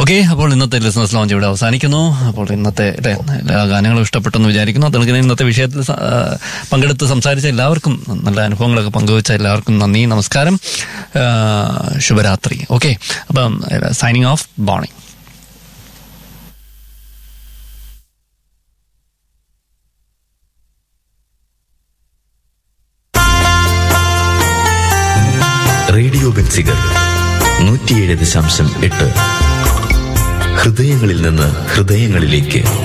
okay അപ്പോൾ ഇന്നത്തെ listeners launch ഇവിടെ അവസാനിക്കുന്നു അപ്പോൾ ഇന്നത്തെ അല്ലേ, എല്ലാ ഗാനങ്ങളും ഇഷ്ടപ്പെട്ടെന്ന് വിചാരിക്കുന്നു അതുപോലെ ഇന്നത്തെ വിഷയത്തിൽ സ- ആ, പങ്കെടുത്ത് സംസാരിച്ച എല്ലാവർക്കും നല്ല അനുഭവങ്ങളൊക്കെ പങ്കുവച്ച എല്ലാവർക്കും നന്ദി നമസ്കാരം ആ, ശുഭരാത്രി ഓക്കെ അപ്പം സൈനിങ് ഓഫ് ബോണിംഗ് റേഡിയോ ബെൻസിഗർ നൂറ്റിയേഴ് ദശാംശം എട്ട് ഹൃദയങ്ങളിൽ നിന്ന് ഹൃദയങ്ങളിലേക്ക്